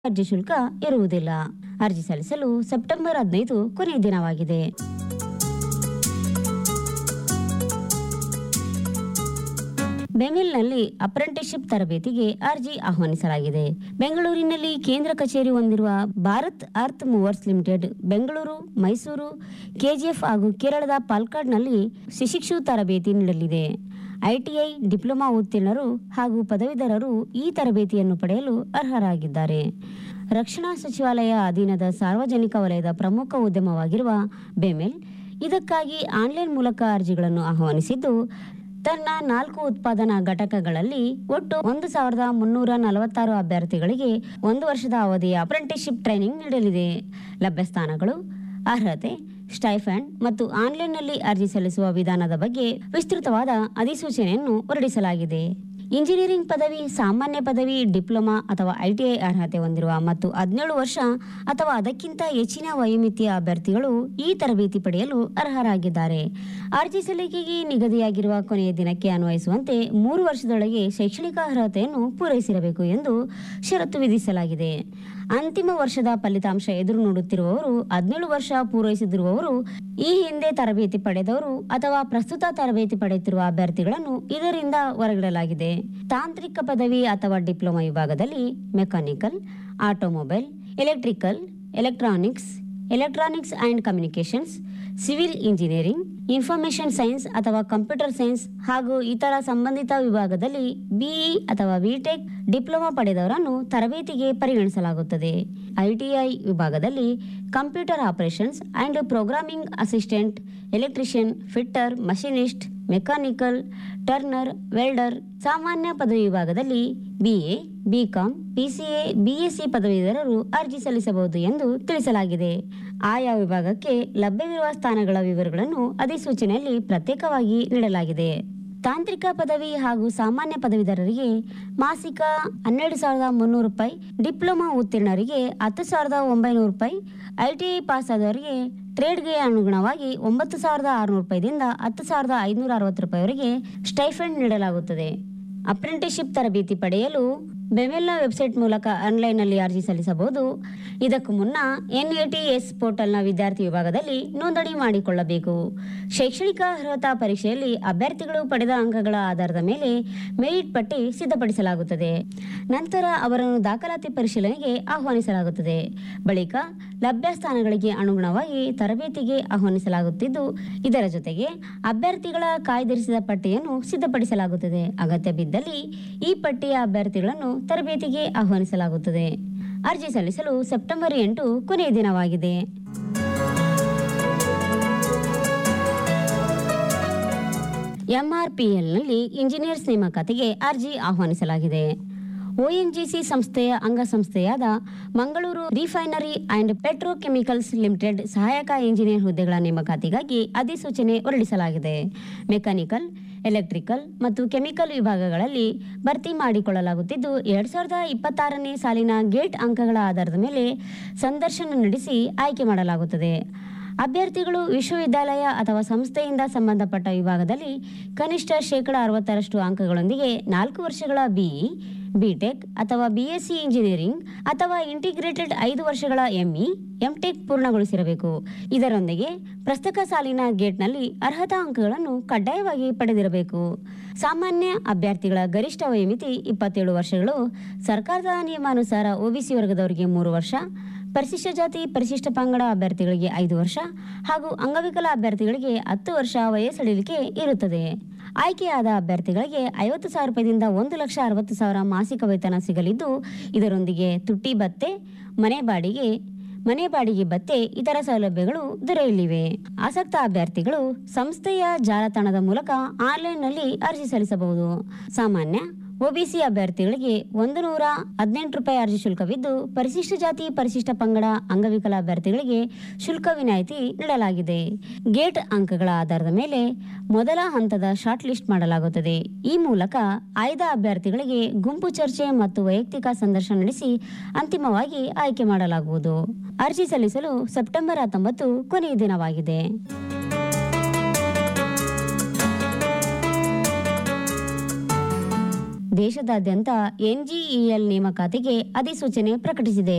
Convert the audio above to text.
ಅರ್ಜಿ ಶುಲ್ಕ ಇರುವುದಿಲ್ಲ ಅರ್ಜಿ ಸಲ್ಲಿಸಲು ಸೆಪ್ಟೆಂಬರ್ ಹದಿನೈದು ಕೊನೆಯ ದಿನವಾಗಿದೆ ಬೆಂಗಳೂರಿನಲ್ಲಿ ಅಪ್ರೆಂಟಿಸ್ಶಿಪ್ ತರಬೇತಿಗೆ ಅರ್ಜಿ ಆಹ್ವಾನಿಸಲಾಗಿದೆ ಬೆಂಗಳೂರಿನಲ್ಲಿ ಕೇಂದ್ರ ಕಚೇರಿ ಹೊಂದಿರುವ Bharat earth movers limited Bengaluru Mysuru KGF ಹಾಗೂ ಕೇರಳದ ಪಾಲ್ಕಾಡ್ನಲ್ಲಿ ಶಿಶಿಕ್ಷು ತರಬೇತಿ ನೀಡಲಿದೆ ಐಟಿಐ ಡಿಪ್ಲೊಮಾ ಉತ್ತೀರ್ಣರು ಹಾಗೂ ಪದವೀಧರರು ಈ ತರಬೇತಿಯನ್ನು ಪಡೆಯಲು ಅರ್ಹರಾಗಿದ್ದಾರೆ ರಕ್ಷಣಾ ಸಚಿವಾಲಯ ಅಧೀನದ ಸಾರ್ವಜನಿಕ ವಲಯದ ಪ್ರಮುಖ ಉದ್ಯಮವಾಗಿರುವ ಬೆಮೆಲ್ ಇದಕ್ಕಾಗಿ ಆನ್ಲೈನ್ ಮೂಲಕ ಅರ್ಜಿಗಳನ್ನು ಆಹ್ವಾನಿಸಿದ್ದು ತನ್ನ ನಾಲ್ಕು ಉತ್ಪಾದನಾ ಘಟಕಗಳಲ್ಲಿ ಒಟ್ಟು ಒಂದು ಸಾವಿರದ ಮುನ್ನೂರ ನಲವತ್ತಾರು ಅಭ್ಯರ್ಥಿಗಳಿಗೆ ಒಂದು ವರ್ಷದ ಅವಧಿಯ ಅಪ್ರೆಂಟಿಸ್ಶಿಪ್ ಟ್ರೈನಿಂಗ್ ನೀಡಲಿದೆ ಲಭ್ಯ ಸ್ಥಾನಗಳು ಅರ್ಹತೆ ಸ್ಟೈಫ್ಯಾಂಡ್ ಮತ್ತು ಆನ್ಲೈನ್ನಲ್ಲಿ ಅರ್ಜಿ ಸಲ್ಲಿಸುವ ವಿಧಾನದ ಬಗ್ಗೆ ವಿಸ್ತೃತವಾದ ಅಧಿಸೂಚನೆಯನ್ನು ಹೊರಡಿಸಲಾಗಿದೆ ಇಂಜಿನಿಯರಿಂಗ್ ಪದವಿ ಸಾಮಾನ್ಯ ಪದವಿ ಡಿಪ್ಲೊಮಾ ಅಥವಾ ಐಟಿಐ ಅರ್ಹತೆ ಹೊಂದಿರುವ ಮತ್ತು ಹದಿನೇಳು ವರ್ಷ ಅಥವಾ ಅದಕ್ಕಿಂತ ಹೆಚ್ಚಿನ ವಯೋಮಿತಿಯ ಅಭ್ಯರ್ಥಿಗಳು ಈ ತರಬೇತಿ ಪಡೆಯಲು ಅರ್ಹರಾಗಿದ್ದಾರೆ ಅರ್ಜಿ ಸಲ್ಲಿಕೆಗೆ ನಿಗದಿಯಾಗಿರುವ ಕೊನೆಯ ದಿನಕ್ಕೆ ಅನ್ವಯಿಸುವಂತೆ ಮೂರು ವರ್ಷದೊಳಗೆ ಶೈಕ್ಷಣಿಕ ಅರ್ಹತೆಯನ್ನು ಪೂರೈಸಿರಬೇಕು ಎಂದು ಷರತ್ತು ವಿಧಿಸಲಾಗಿದೆ ಅಂತಿಮ ವರ್ಷದ ಫಲಿತಾಂಶ ಎದುರು ನೋಡುತ್ತಿರುವವರು ಹದಿನೇಳು ವರ್ಷ ಪೂರೈಸಿದಿರುವವರು ಈ ಹಿಂದೆ ತರಬೇತಿ ಪಡೆದವರು ಅಥವಾ ಪ್ರಸ್ತುತ ತರಬೇತಿ ಪಡೆಯುತ್ತಿರುವ ಅಭ್ಯರ್ಥಿಗಳನ್ನು ಇದರಿಂದ ಹೊರಗಿಡಲಾಗಿದೆ ತಾಂತ್ರಿಕ ಪದವಿ ಅಥವಾ ಡಿಪ್ಲೊಮಾ ವಿಭಾಗದಲ್ಲಿ mechanical automobile electrical electronics electronics and communications civil engineering information science ಅಥವಾ ಕಂಪ್ಯೂಟರ್ ಸೈನ್ಸ್ ಹಾಗೂ ಇತರ ಸಂಬಂಧಿತ ವಿಭಾಗದಲ್ಲಿ ಬಿಇ ಅಥವಾ ಬಿಟೆಕ್ ಡಿಪ್ಲೊಮಾ ಪಡೆದವರನ್ನು ತರಬೇತಿಗೆ ಪರಿಗಣಿಸಲಾಗುತ್ತದೆ ಐಟಿಐ ವಿಭಾಗದಲ್ಲಿ computer operations and programming assistant electrician fitter machinist mechanical turner welder ಸಾಮಾನ್ಯ ಪದವಿ ವಿಭಾಗದಲ್ಲಿ ಬಿಎ ಬಿಕಾಂ ಪಿಸಿಎ ಬಿಎಸ್ಸಿ ಪದವೀಧರರು ಅರ್ಜಿ ಸಲ್ಲಿಸಬಹುದು ಎಂದು ತಿಳಿಸಲಾಗಿದೆ ಆಯಾ ವಿಭಾಗಕ್ಕೆ ಲಭ್ಯವಿರುವ ಸ್ಥಾನಗಳ ವಿವರಗಳನ್ನು ಅಧಿಸೂಚನೆಯಲ್ಲಿ ಪ್ರತ್ಯೇಕವಾಗಿ ನೀಡಲಾಗಿದೆ ತಾಂತ್ರಿಕ ಪದವಿ ಹಾಗೂ ಸಾಮಾನ್ಯ ಪದವೀಧರರಿಗೆ ಮಾಸಿಕ ಹನ್ನೆರಡು ಸಾವಿರದ ಮುನ್ನೂರು ರೂಪಾಯಿ ಡಿಪ್ಲೊಮಾ ಉತ್ತೀರ್ಣರಿಗೆ ಹತ್ತು ಸಾವಿರದ ಒಂಬೈನೂರು ರೂಪಾಯಿ ಐಟಿಐ ಪಾಸ್ ಆದವರಿಗೆ ಟ್ರೇಡ್ಗೆ ಅನುಗುಣವಾಗಿ ಒಂಬತ್ತು ಸಾವಿರದ ಆರುನೂರು ರೂಪಾಯಿದಿಂದ ಹತ್ತು ಸಾವಿರದ ಐದುನೂರ ಅರವತ್ತು ರೂಪಾಯಿವರೆಗೆ ಸ್ಟೈಫಂಡ್ ನೀಡಲಾಗುತ್ತದೆ ಅಪ್ರೆಂಟಿಸ್ಶಿಪ್ ತರಬೇತಿ ಪಡೆಯಲು ಬೆಮೆಲ್ನ ವೆಬ್ಸೈಟ್ ಮೂಲಕ ಆನ್ಲೈನ್ನಲ್ಲಿ ಅರ್ಜಿ ಸಲ್ಲಿಸಬಹುದು ಇದಕ್ಕೂ ಮುನ್ನ ಎನ್ಎಟಿಎಸ್ ಪೋರ್ಟಲ್ನ ವಿದ್ಯಾರ್ಥಿ ವಿಭಾಗದಲ್ಲಿ ನೋಂದಣಿ ಮಾಡಿಕೊಳ್ಳಬೇಕು ಶೈಕ್ಷಣಿಕ ಅರ್ಹತಾ ಪರೀಕ್ಷೆಯಲ್ಲಿ ಅಭ್ಯರ್ಥಿಗಳು ಪಡೆದ ಅಂಕಗಳ ಆಧಾರದ ಮೇಲೆ ಮೆರಿಟ್ ಪಟ್ಟಿ ಸಿದ್ಧಪಡಿಸಲಾಗುತ್ತದೆ ನಂತರ ಅವರನ್ನು ದಾಖಲಾತಿ ಪರಿಶೀಲನೆಗೆ ಆಹ್ವಾನಿಸಲಾಗುತ್ತದೆ ಬಳಿಕ ಲಭ್ಯ ಸ್ಥಾನಗಳಿಗೆ ಅನುಗುಣವಾಗಿ ತರಬೇತಿಗೆ ಆಹ್ವಾನಿಸಲಾಗುತ್ತಿದ್ದು ಇದರ ಜೊತೆಗೆ ಅಭ್ಯರ್ಥಿಗಳ ಕಾಯ್ದಿರಿಸಿದ ಪಟ್ಟಿಯನ್ನು ಸಿದ್ಧಪಡಿಸಲಾಗುತ್ತದೆ ಅಗತ್ಯ ಬಿದ್ದಲ್ಲಿ ಈ ಪಟ್ಟಿಯ ಅಭ್ಯರ್ಥಿಗಳನ್ನು ತರಬೇತಿಗೆ ಆಹ್ವಾನಿಸಲಾಗುತ್ತದೆ ಅರ್ಜಿ ಸಲ್ಲಿಸಲು ಸೆಪ್ಟೆಂಬರ್ ಎಂಟು ಕೊನೆಯ ದಿನವಾಗಿದೆ ಎಂಆರ್ಪಿಎಲ್ನಲ್ಲಿ ಇಂಜಿನಿಯರ್ಸ್ ನೇಮಕಾತಿಗೆ ಅರ್ಜಿ ಆಹ್ವಾನಿಸಲಾಗಿದೆ ಒಎನ್ಜಿಸಿ ಸಂಸ್ಥೆಯ ಅಂಗಸಂಸ್ಥೆಯಾದ Mangaluru refinery and petrochemicals limited ಸಹಾಯಕ ಇಂಜಿನಿಯರ್ ಹುದ್ದೆಗಳ ನೇಮಕಾತಿಗಾಗಿ ಅಧಿಸೂಚನೆ ಹೊರಡಿಸಲಾಗಿದೆ ಮೆಕ್ಯಾನಿಕಲ್ ಎಲೆಕ್ಟ್ರಿಕಲ್ ಮತ್ತು ಕೆಮಿಕಲ್ ವಿಭಾಗಗಳಲ್ಲಿ ಭರ್ತಿ ಮಾಡಿಕೊಳ್ಳಲಾಗುತ್ತಿದ್ದು ಎರಡ್ ಸಾವಿರದ ಇಪ್ಪತ್ತಾರನೇ ಸಾಲಿನ ಗೇಟ್ ಅಂಕಗಳ ಆಧಾರದ ಮೇಲೆ ಸಂದರ್ಶನ ನಡೆಸಿ ಆಯ್ಕೆ ಮಾಡಲಾಗುತ್ತದೆ ಅಭ್ಯರ್ಥಿಗಳು ವಿಶ್ವವಿದ್ಯಾಲಯ ಅಥವಾ ಸಂಸ್ಥೆಯಿಂದ ಸಂಬಂಧಪಟ್ಟ ವಿಭಾಗದಲ್ಲಿ ಕನಿಷ್ಠ ಶೇಕಡ ಅರವತ್ತರಷ್ಟು ಅಂಕಗಳೊಂದಿಗೆ ನಾಲ್ಕು ವರ್ಷಗಳ ಬಿಇ ಬಿಟೆಕ್ ಅಥವಾ ಬಿಎಸ್ಸಿ ಇಂಜಿನಿಯರಿಂಗ್ ಅಥವಾ ಇಂಟಿಗ್ರೇಟೆಡ್ ಐದು ವರ್ಷಗಳ ಎಂಇ ಎಂಟೆಕ್ ಪೂರ್ಣಗೊಳಿಸಿರಬೇಕು ಇದರೊಂದಿಗೆ ಪ್ರಸಕ್ತ ಸಾಲಿನ ಗೇಟ್ನಲ್ಲಿ ಅರ್ಹತಾ ಅಂಕಗಳನ್ನು ಕಡ್ಡಾಯವಾಗಿ ಪಡೆದಿರಬೇಕು ಸಾಮಾನ್ಯ ಅಭ್ಯರ್ಥಿಗಳ ಗರಿಷ್ಠ ವಯೋಮಿತಿ ಇಪ್ಪತ್ತೇಳು ವರ್ಷಗಳು ಸರ್ಕಾರದ ನಿಯಮಾನುಸಾರ ಒಬಿಸಿ ವರ್ಗದವರಿಗೆ ಮೂರು ವರ್ಷ ಪರಿಶಿಷ್ಟ ಜಾತಿ ಪರಿಶಿಷ್ಟ ಪಂಗಡ ಅಭ್ಯರ್ಥಿಗಳಿಗೆ ಐದು ವರ್ಷ ಹಾಗೂ ಅಂಗವಿಕಲ ಅಭ್ಯರ್ಥಿಗಳಿಗೆ ಹತ್ತು ವರ್ಷ ವಯಸ್ಸಡಿಲಿಕೆ ಇರುತ್ತದೆ ಆಯ್ಕೆಯಾದ ಅಭ್ಯರ್ಥಿಗಳಿಗೆ ಐವತ್ತು ಸಾವಿರ ರೂಪಾಯಿದಿಂದ ಒಂದು ಲಕ್ಷ ಅರವತ್ತು ಸಾವಿರ ಮಾಸಿಕ ವೇತನ ಸಿಗಲಿದ್ದು ಇದರೊಂದಿಗೆ ತುಟ್ಟಿ ಭತ್ತೆ ಮನೆ ಬಾಡಿಗೆ ಮನೆ ಬಾಡಿಗೆ ಭತ್ತೆ ಇತರ ಸೌಲಭ್ಯಗಳು ದೊರೆಯಲಿವೆ ಆಸಕ್ತ ಅಭ್ಯರ್ಥಿಗಳು ಸಂಸ್ಥೆಯ ಜಾಲತಾಣದ ಮೂಲಕ ಆನ್ಲೈನ್ನಲ್ಲಿ ಅರ್ಜಿ ಸಲ್ಲಿಸಬಹುದು ಸಾಮಾನ್ಯ ಒಬಿಸಿ ಅಭ್ಯರ್ಥಿಗಳಿಗೆ ಒಂದು ನೂರ ಹದಿನೆಂಟು ರೂಪಾಯಿ ಅರ್ಜಿ ಶುಲ್ಕವಿದ್ದು ಪರಿಶಿಷ್ಟ ಜಾತಿ ಪರಿಶಿಷ್ಟ ಪಂಗಡ ಅಂಗವಿಕಲ ಅಭ್ಯರ್ಥಿಗಳಿಗೆ ಶುಲ್ಕ ವಿನಾಯಿತಿ ನೀಡಲಾಗಿದೆ ಗೇಟ್ ಅಂಕಗಳ ಆಧಾರದ ಮೇಲೆ ಮೊದಲ ಹಂತದ ಶಾರ್ಟ್ ಲಿಸ್ಟ್ ಮಾಡಲಾಗುತ್ತದೆ ಈ ಮೂಲಕ ಆಯ್ದ ಅಭ್ಯರ್ಥಿಗಳಿಗೆ ಗುಂಪು ಚರ್ಚೆ ಮತ್ತು ವೈಯಕ್ತಿಕ ಸಂದರ್ಶನ ನಡೆಸಿ ಅಂತಿಮವಾಗಿ ಆಯ್ಕೆ ಮಾಡಲಾಗುವುದು ಅರ್ಜಿ ಸಲ್ಲಿಸಲು ಸೆಪ್ಟೆಂಬರ್ ಹತ್ತೊಂಬತ್ತು ಕೊನೆಯ ದಿನವಾಗಿದೆ ದೇಶದಾದ್ಯಂತ ಎನ್ಜಿಇಎಲ್ ನೇಮಕಾತಿಗೆ ಅಧಿಸೂಚನೆ ಪ್ರಕಟಿಸಿದೆ